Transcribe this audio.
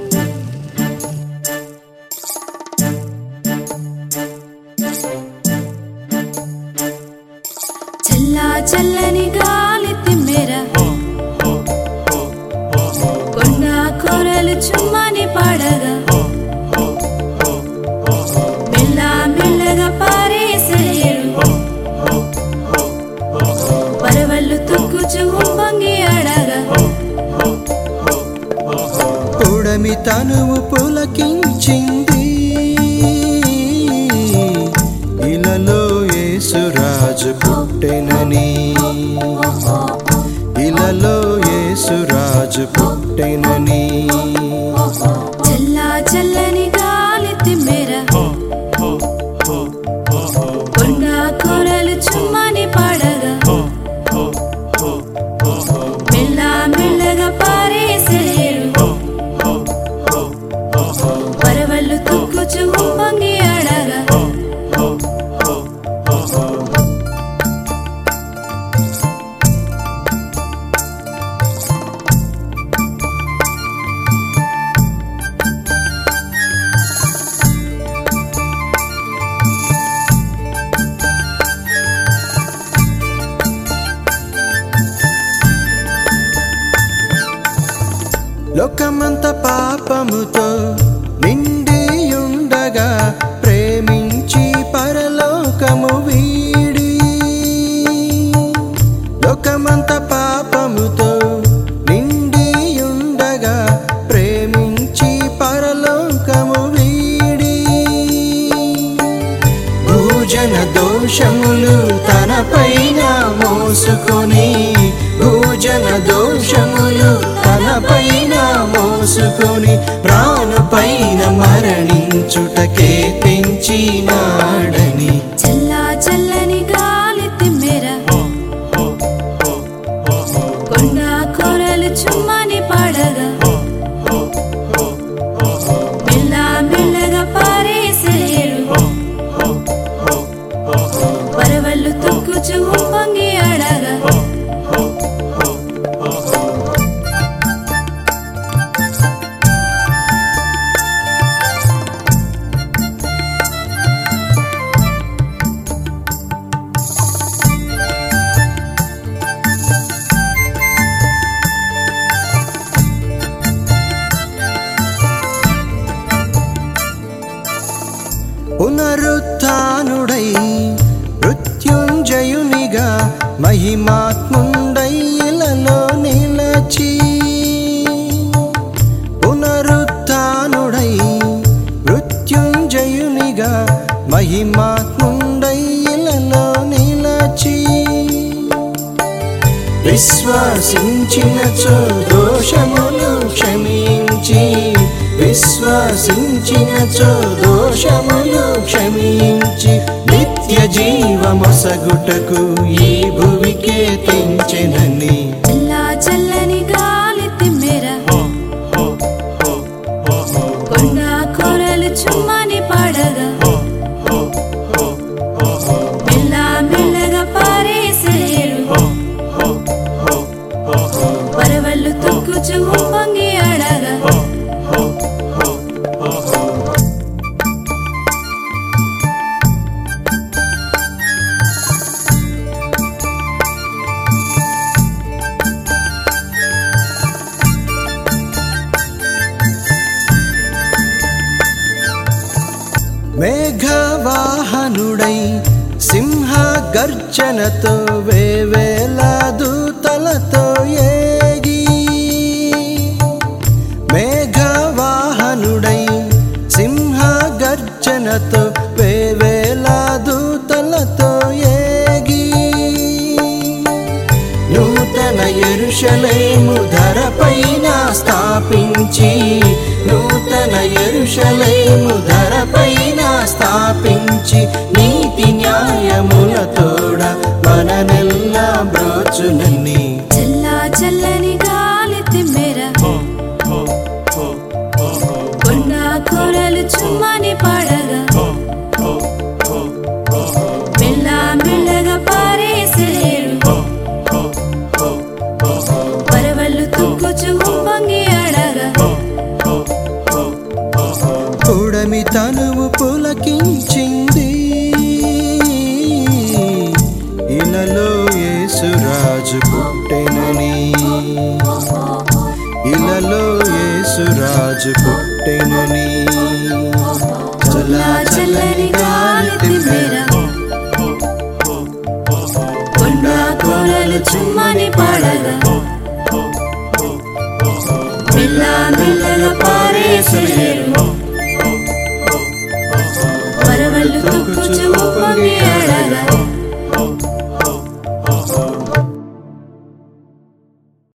చల్లా చల్లని గాలి తిమ్మెర కొండ కూరలు చుమ్మని పాడగా మెల్ల మెల్లగా పారేసేరు పరవళ్ళు తొక్కుచు ఉప్పొంగి అడగా ఉడమి తనువు పులకించింది ఇలలో యేసురాజు పుట్టెనని ఇలలో యేసురాజు పుట్టెనని చల్లా చల్లని గాలి తిమ్మెర కొండ కూరలు చుమ్మని పాడగా మెల్ల మెల్లగా పారేసేరు పరవళ్ళు తొక్కుచు ఉప్పొంగి అడగా లోకమంత పాపముతో నిండి ఉండగా ప్రేమించి పరలోకము వీడి లోకమంత పాపముతో నిండి ఉండగా ప్రేమించి పరలోకము వీడి భూజన దోషములు తన పైన మోసుకొని భూజన దోషములు తన పైన మోసుకొని ప్రాణు పైన మరణించుటకే పెంచినాడని చల్లా చల్లని గాలి తిమ్మెర కొండ కూరలు చుమ్మని పాడగా మెల్ల మెల్లగా పారేసేరు పరవళ్ళు తొక్కుచు ఉప్పొంగి అడగా పునరుత్నుడై మృత్యుంజయునిగా మహిమాత్ముండై ఇలలో నిలచి పునరుత్నుడై మృత్యుంజయునిగా మహిమాత్ముండై ఇలలో నిలచి విశ్వాసించిన దోషములు క్షమించి విశ్వాసించిన దోషములు క్షమించి నిత్య జీవమొసగుటకు ఈ భువికే తెంచెనని చల్లా చల్లని గాలి తిమ్మెర కొండ కూరలు చుమ్మని పాడగా మెల్ల మెల్లగా పారేసేరు పరవళ్ళు తొక్కుచు ఉప్పొంగి అడగా మేఘవాహనుడై సింహ గర్జనతో వేవేల దూతలతో ఏగి మేఘవాహనుడై సింహ గర్జనతో వేవేల దూతలతో ఏగి నూతన ఎరుషలేము ధరపైన స్థాపించి నూతన ఎరుషలేము ధరపైన స్థాపించి నీతి న్యాయములతోడ మననెల్లా బ్రోచునని చల్లా చల్లని గాలి తిమ్మెర కొండ కూరలు చుమ్మని పాడగా మెల్ల మెల్లగా పారేసేరు పరవళ్ళు తొక్కుచు ఉప్పొంగి అడగా యేసురాజు పుట్టెనని చల్లా చల్లని గాలి తిమ్మెర కొండ కోరలు చుమ్మని పాడగా మెల్ల మెల్లగా పారేసేరు పరవళ్ళు తొక్కుచు ఉప్పొంగి ఆడగా